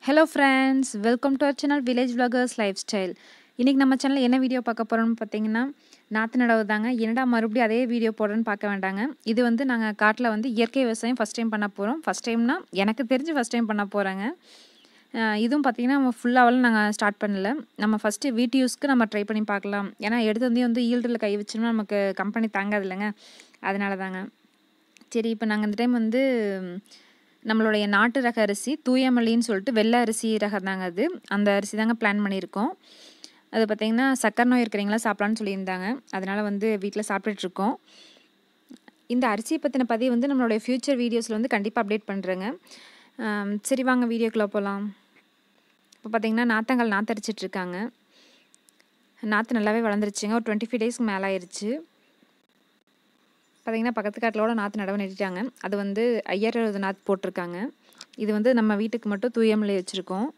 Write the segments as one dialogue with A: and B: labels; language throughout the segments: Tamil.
A: hello friends welcome to our channel village vloggers lifestyle இன்றைக்கி நம்ம சேனலில் என்ன வீடியோ பார்க்க போகிறோம்னு பார்த்தீங்கன்னா நாற்று நடவு தாங்க என்னடா மறுபடியும் அதே வீடியோ போடுறேன்னு பார்க்க வேண்டாங்க இது வந்து நாங்கள் காட்டில் வந்து இயற்கை விவசாயம் ஃபஸ்ட் டைம் பண்ண போகிறோம் ஃபஸ்ட் டைம்னா எனக்கு தெரிஞ்சு ஃபஸ்ட் டைம் பண்ண போகிறாங்க இதுவும் பார்த்தீங்கன்னா நம்ம ஃபுல்லாகவெல்லாம் நாங்கள் ஸ்டார்ட் பண்ணல நம்ம ஃபஸ்ட்டு வீட்டு யூஸ்க்கு நம்ம ட்ரை பண்ணி பார்க்கலாம் ஏன்னா எடுத்து வந்து வந்து ஈல்டில் கை வச்சோம்னா நமக்கு கம்பெனி தாங்காது இல்லைங்க அதனால தாங்க சரி இப்போ நாங்கள் இந்த டைம் வந்து நம்மளுடைய நாட்டு ரக அரிசி தூயமல்லின்னு சொல்லிட்டு வெள்ளை அரிசி ரகம் தாங்க அது அந்த அரிசி தாங்க பிளான் பண்ணியிருக்கோம் அது பார்த்திங்கன்னா சக்கரை நோய் இருக்கிறீங்களா சாப்பிட்லான்னு சொல்லியிருந்தாங்க அதனால் வந்து வீட்டில் சாப்பிட்டுட்ருக்கோம் இந்த அரிசியை பற்றின பதிவு வந்து நம்மளுடைய ஃப்யூச்சர் வீடியோஸில் வந்து கண்டிப்பாக அப்டேட் பண்ணுறேங்க சரி வாங்க வீடியோக்குள்ளே போகலாம் இப்போ பார்த்திங்கன்னா நாத்தங்கால் நாத்தரிச்சிட்ருக்காங்க நாற்று நல்லாவே வளர்ந்துருச்சுங்க ஒரு டுவெண்ட்டி ஃபைவ் டேஸ்க்கு மேலே ஆயிடுச்சு பார்த்திங்கன்னா பக்கத்து காட்டிலோட நாற்று நடவு நட்டிட்டாங்க அது வந்து ஐயாயிரம் இருபது நாற்று போட்டிருக்காங்க இது வந்து நம்ம வீட்டுக்கு மட்டும் தூயமல்லி வச்சுருக்கோம்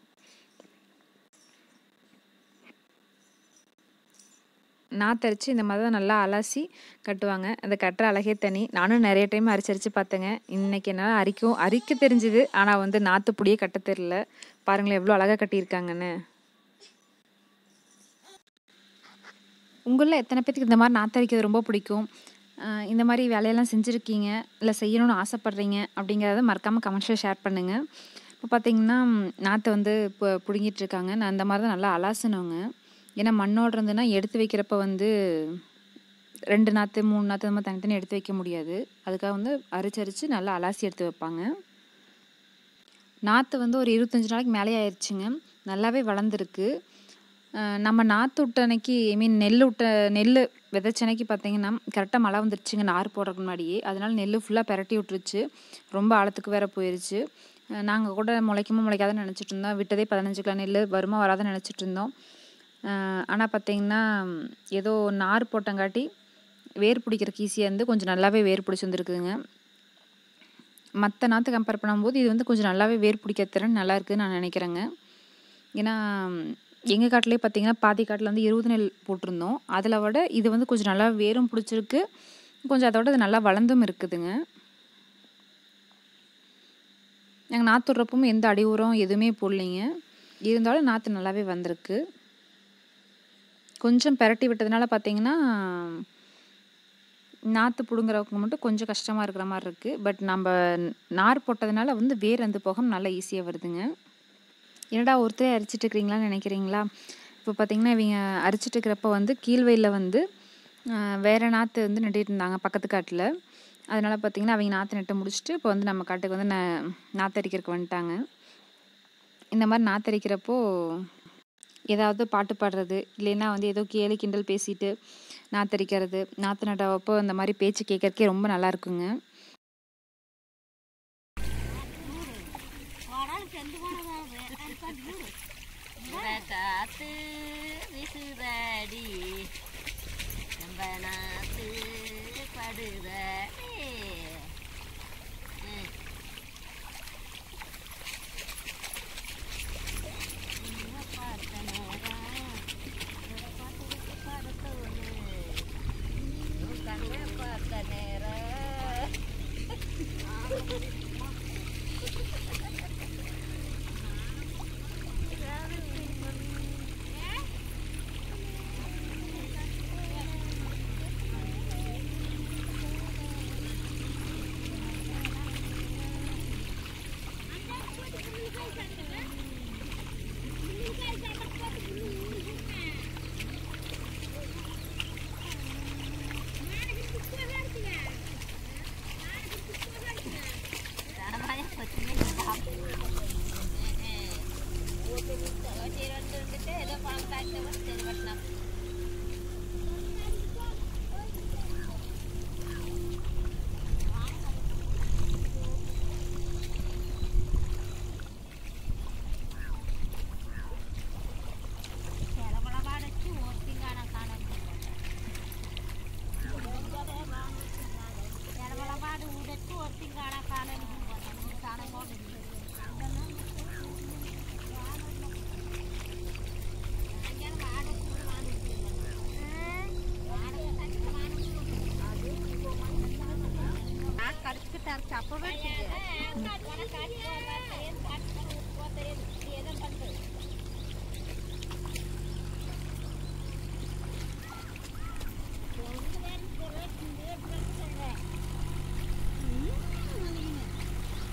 A: நாத்தரிச்சு இந்த மாதிரி தான் நல்லா அலசி கட்டுவாங்க அந்த கட்டுற அழகே தனி நானும் நிறைய டைம் அரிச்சு அரிச்சு பார்த்தேங்க இன்னைக்கு என்னால் அரிக்கும் அரிக்க தெரிஞ்சுது ஆனால் வந்து நாற்று புடியே கட்ட தெரில பாருங்களேன் எவ்வளோ அழகாக கட்டியிருக்காங்கன்னு உங்களில் எத்தனை பேத்துக்கு இந்த மாதிரி நாத்தரிக்கிறது ரொம்ப பிடிக்கும் இந்த மாதிரி வேலையெல்லாம் செஞ்சுருக்கீங்க இல்லை செய்யணும்னு ஆசைப்பட்றீங்க அப்படிங்கிறத மறக்காமல் கமெண்ட்ஸில் ஷேர் பண்ணுங்கள் இப்போ பார்த்தீங்கன்னா நாற்றை வந்து இப்போ பிடுங்கிட்டு இருக்காங்க நான் அந்த மாதிரி தான் நல்லா அலாசணுங்க ஏன்னா மண்ணோடு இருந்துன்னா எடுத்து வைக்கிறப்ப வந்து ரெண்டு நாற்று மூணு நாற்று அந்த மாதிரி தனித்தனி எடுத்து வைக்க முடியாது அதுக்காக வந்து அரிச்சு அரிச்சு நல்லா அலாசி எடுத்து வைப்பாங்க நாற்று வந்து ஒரு இருபத்தஞ்சி நாளைக்கு மேலே ஆயிடுச்சுங்க நல்லாவே வளர்ந்துருக்கு நம்ம நாற்று விட்ட அன்னைக்கு ஐ மீன் நெல் விட்ட நெல் விதைச்ச அன்னைக்கு பார்த்தீங்கன்னா கரெக்டாக மழை வந்துருச்சுங்க நார் போடுறதுக்கு முன்னாடியே அதனால நெல் ஃபுல்லாக பெரட்டி விட்டுருச்சு ரொம்ப ஆழத்துக்கு வேற போயிடுச்சு நாங்கள் கூட முளைக்குமோ முளைக்காதுன்னு நினச்சிட்டு இருந்தோம் விட்டதே பதினஞ்சு கிலோ நெல் வருமா வராதுன்னு நினச்சிட்டு இருந்தோம் ஆனால் பார்த்தீங்கன்னா ஏதோ நார் போட்டங்காட்டி வேர் பிடிக்கிறக்கு ஈஸியாக இருந்து கொஞ்சம் நல்லாவே வேர் பிடிச்சி வந்துருக்குதுங்க மற்ற நாற்று கம்பேர் பண்ணும்போது இது வந்து கொஞ்சம் நல்லாவே வேர் பிடிக்க திறன் நல்லா இருக்குதுன்னு நான் நினைக்கிறேங்க ஏன்னா எங்கள் காட்டிலே பார்த்தீங்கன்னா பாதி காட்டில் வந்து இருபது நெல் போட்டிருந்தோம் அதில் விட இது வந்து கொஞ்சம் நல்லா வேரும் பிடிச்சிருக்கு கொஞ்சம் அதோட அது நல்லா வளர்ந்தும் இருக்குதுங்க நாங்கள் நாற்று விட்றப்பவும் எந்த அடி உரம் எதுவுமே போடலைங்க இருந்தாலும் நாற்று நல்லாவே வந்திருக்கு கொஞ்சம் பெரட்டி விட்டதுனால பார்த்தீங்கன்னா நாற்று பிடுங்குறவங்க மட்டும் கொஞ்சம் கஷ்டமாக இருக்கிற மாதிரி இருக்குது பட் நம்ம நார் போட்டதுனால வந்து வேர் அந்த போகம் நல்லா ஈஸியாக வருதுங்க என்னடா ஒருத்தரே அரிச்சிட்டு இருக்கிறீங்களான்னு நினைக்கிறீங்களா இப்போ பார்த்தீங்கன்னா இவங்க அரிச்சிட்டு இருக்கிறப்ப வந்து கீழ்வெயிலில் வந்து வேறு நாற்று வந்து நட்டிட்டு இருந்தாங்க பக்கத்து காட்டில் அதனால் பார்த்தீங்கன்னா அவங்க நாற்று நட்டு முடிச்சுட்டு இப்போ வந்து நம்ம காட்டுக்கு வந்து ந நாற்றரிக்கிறதுக்கு வந்துட்டாங்க இந்த மாதிரி நாற்றரிக்கிறப்போ ஏதாவது பாட்டு பாடுறது இல்லைன்னா வந்து ஏதோ கேலி கிண்டல் பேசிட்டு நாற்றரிக்கிறது நாற்று நட்டப்போ இந்த மாதிரி பேச்சு கேட்கறக்கே ரொம்ப நல்லா இருக்குங்க
B: காத்து விசுதடி நம்ம நாத்து படுதடி பார்த்த நேரம் கண்ணை பார்த்த நேரம்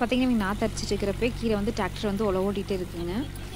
A: பார்த்தீங்கன்னா இவங்க நாற்று அடிச்சிட்டு இருக்கிறப்ப கீழே வந்து டிராக்டர் வந்து உழவு ஓட்டிகிட்டே இருக்குங்க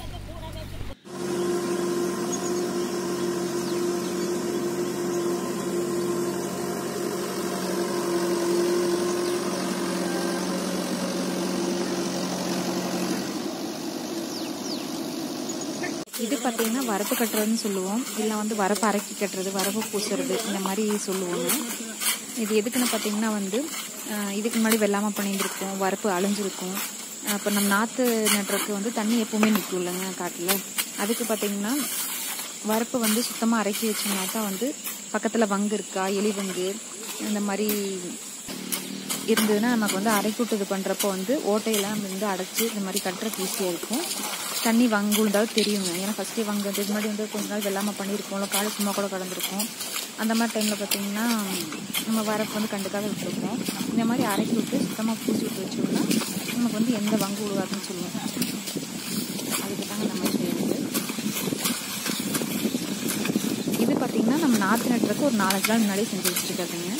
A: இது பார்த்தீங்கன்னா வரப்பு கட்டுறதுன்னு சொல்லுவோம் இல்லை வந்து வரப்பு அரைக்கி கட்டுறது வரப்பு பூசுறது இந்த மாதிரி சொல்லுவோங்க இது எதுக்குன்னு பார்த்தீங்கன்னா வந்து ஆஹ் இதுக்கு முன்னாடி வெள்ளாமல் பண்ணியிருந்திருக்கும் வரப்பு அழிஞ்சிருக்கும் அப்போ நம்ம நாற்று நடுறதுக்கு வந்து தண்ணி எப்பவுமே நிற்கும் இல்லைங்க காட்டில் அதுக்கு பார்த்தீங்கன்னா வரப்பு வந்து சுத்தமாக அரைக்கி வச்சோம்னா தான் வந்து பக்கத்தில் வங்கு இருக்கா எலி வங்கு இந்த மாதிரி இருந்ததுன்னா நமக்கு வந்து அரைக்கூட்டு இது பண்ணுறப்போ வந்து ஓட்டையெல்லாம் வந்து அடைச்சி இந்த மாதிரி கட்டுறதுக்கு ஈஸியாக இருக்கும் தண்ணி வங்கு விழுந்தாலும் தெரியுங்க ஏன்னா ஃபஸ்ட்டே வங்கு இதுக்கு முன்னாடி வந்து கொஞ்ச நாள் வெள்ளாமல் பண்ணியிருக்கோம் இல்லை காடு சும்மா கூட கடந்திருக்கும் அந்த மாதிரி டைமில் பார்த்தீங்கன்னா நம்ம வரப்பு வந்து கண்டுக்காத விட்டுருக்கோம் இந்த மாதிரி அரைக்கி விட்டு சுத்தமாக பூசி விட்டு வச்சோம்னா நமக்கு வந்து எந்த வங்கு விழுவாதுன்னு சொல்லுவோம் அதுக்கு தாங்க நம்ம செய்யறது இது பார்த்தீங்கன்னா நம்ம நாற்று நட்டுறதுக்கு ஒரு நாலஞ்சு நாள் முன்னாடியே செஞ்சு வச்சுருக்காதுங்க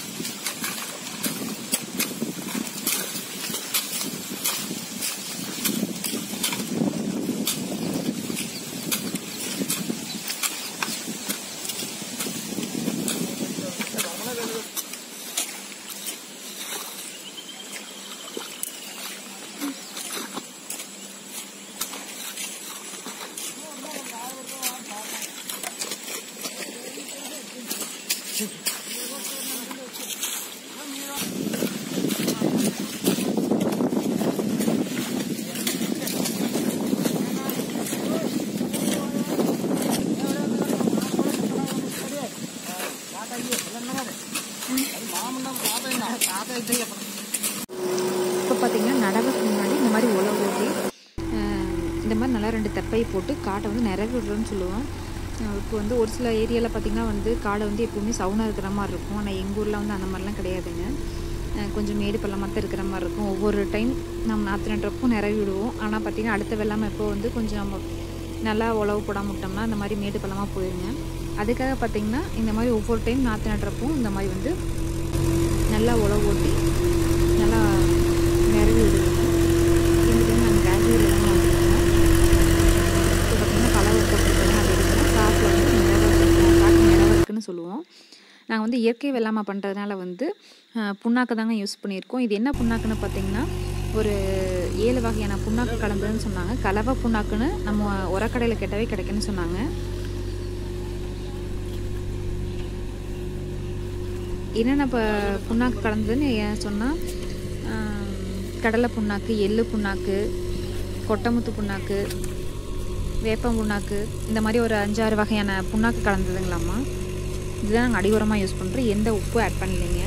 A: இப்போ பார்த்தீங்கன்னா நடவுக்கு முன்னாடி இந்த மாதிரி உழவு ஓட்டி அஹ், இந்த மாதிரி நல்லா ரெண்டு தெப்பை போட்டு காட்டை வந்து நிறவி விடுறோன்னு சொல்லுவோம் அஹ், இப்போ வந்து ஒரு சில ஏரியாவில் பார்த்தீங்கன்னா வந்து காடை வந்து எப்பவுமே சவுனாக இருக்கிற மாதிரி இருக்கும் ஆனால் எங்கள் ஊரில் வந்து அந்த மாதிரிலாம் கிடையாதுங்க அஹ், கொஞ்சம் மேடு பள்ளமாக தான் இருக்கிற மாதிரி இருக்கும் ஒவ்வொரு டைம் நம்ம நாற்று நட்டுறப்போ நிறவி விடுவோம் ஆனால் பார்த்தீங்கன்னா அடுத்த வெள்ளாமை இப்போ வந்து கொஞ்சம் நம்ம நல்லா உழவு போடாம விட்டோம்னா இந்த மாதிரி மேடு பள்ளமாக போயிருங்க அதுக்காக பார்த்தீங்கன்னா இந்த மாதிரி ஒவ்வொரு டைம் நாற்று நட்டுறப்போ இந்த மாதிரி வந்து நல்லா உழவு ஓட்டி நல்லா நிறவி விடுவோம் இந்த டைம் நாங்கள் காய்கறி எல்லாம் வந்துருக்கோம் இப்போ பார்த்தீங்கன்னா கலவை போட்டிருக்கோம் அது எடுக்கிறோம் காட்டில் வந்து நிறவு காட்டு நிறவருக்குன்னு சொல்லுவோம் நாங்கள் வந்து இயற்கை வெள்ளாமை பண்ணுறதுனால வந்து அஹ், புண்ணாக்கு தாங்க யூஸ் பண்ணியிருக்கோம் இது என்ன புண்ணாக்குன்னு பார்த்தீங்கன்னா ஒரு ஏழு வகையான புண்ணாக்கு கலந்ததுன்னு சொன்னாங்க கலவை புண்ணாக்குன்னு நம்ம உரக்கடையில் கேட்டவே கிடைக்குன்னு சொன்னாங்க என்னென்ன இப்போ புண்ணாக்கு கலந்ததுன்னு ஏன் சொன்னால் கடலை புண்ணாக்கு எள்ளு புண்ணாக்கு கொட்டமுத்து புண்ணாக்கு வேப்பம் புண்ணாக்கு இந்த மாதிரி ஒரு அஞ்சாறு வகையான புண்ணாக்கு கலந்ததுங்களாம்மா இதுதான் நாங்கள் அடியுரமாக யூஸ் பண்ணுறோம் எந்த உப்பும் ஆட் பண்ணலைங்க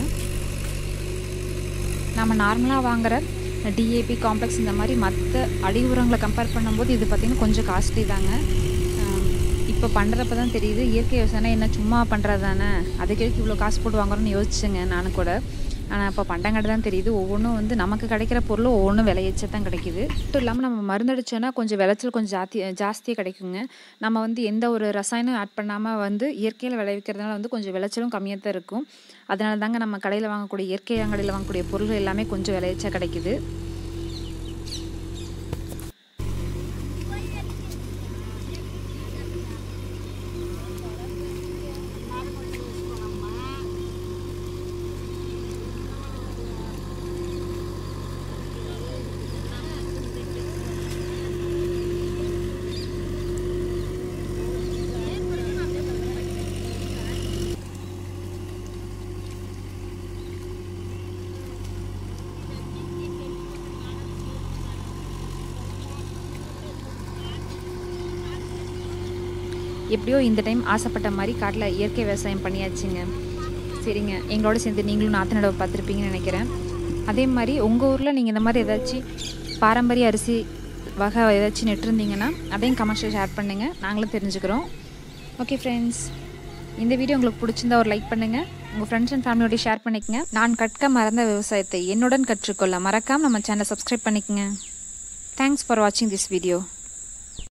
A: நம்ம நார்மலாக வாங்குற டிஏபி காம்ப்ளெக்ஸ் இந்த மாதிரி மற்ற அடி உரங்களை கம்பேர் பண்ணும்போது இது பார்த்திங்கன்னா கொஞ்சம் காஸ்ட்லி தாங்க இப்போ பண்ணுறப்ப தான் தெரியுது இயற்கை விவசாயம் என்ன சும்மா பண்ணுறது தானே அதுக்கு எதுக்கு இவ்வளோ காசு போட்டு வாங்குறோன்னு யோசிச்சுங்க நானும் கூட ஆனால் இப்போ பண்டங்காட்டு தான் தெரியுது ஒவ்வொன்றும் வந்து நமக்கு கிடைக்கிற பொருள் ஒவ்வொன்றும் விளையச்ச தான் கிடைக்குது மட்டும் இல்லாமல் நம்ம மருந்தடிச்சோன்னா கொஞ்சம் விளைச்சல் கொஞ்சம் ஜாஸ்தி ஜாஸ்தியாக கிடைக்குங்க நம்ம வந்து எந்த ஒரு ரசாயனம் ஆட் பண்ணாமல் வந்து இயற்கையில் விளைவிக்கிறதுனால வந்து கொஞ்சம் விளைச்சலும் கம்மியாக தான் இருக்கும் அதனால தாங்க நம்ம கடையில் வாங்கக்கூடிய இயற்கை அங்கடியில் வாங்கக்கூடிய பொருள் எல்லாமே கொஞ்சம் விளைச்சா கிடைக்குது எப்படியோ இந்த டைம் ஆசைப்பட்ட மாதிரி காட்டில் இயற்கை விவசாயம் பண்ணியாச்சுங்க சரிங்க எங்களோட சேர்ந்து நீங்களும் நாற்று நடவு பார்த்துருப்பீங்கன்னு நினைக்கிறேன் அதே மாதிரி உங்கள் ஊரில் நீங்கள் இந்த மாதிரி ஏதாச்சும் பாரம்பரிய அரிசி வகை ஏதாச்சும் நெட்டிருந்தீங்கன்னா அதையும் கமெண்ட்ஸில் ஷேர் பண்ணுங்கள் நாங்களும் தெரிஞ்சுக்கிறோம் ஓகே ஃப்ரெண்ட்ஸ் இந்த வீடியோ உங்களுக்கு பிடிச்சிருந்தா ஒரு லைக் பண்ணுங்கள் உங்கள் ஃப்ரெண்ட்ஸ் அண்ட் ஃபேமிலியோட ஷேர் பண்ணிக்கங்க நான் கற்க மறந்த விவசாயத்தை என்னுடன் கற்றுக்கொள்ள மறக்காமல் நம்ம சேனலை சப்ஸ்கிரைப் பண்ணிக்கங்க தேங்க்ஸ் ஃபார் வாட்சிங் திஸ் வீடியோ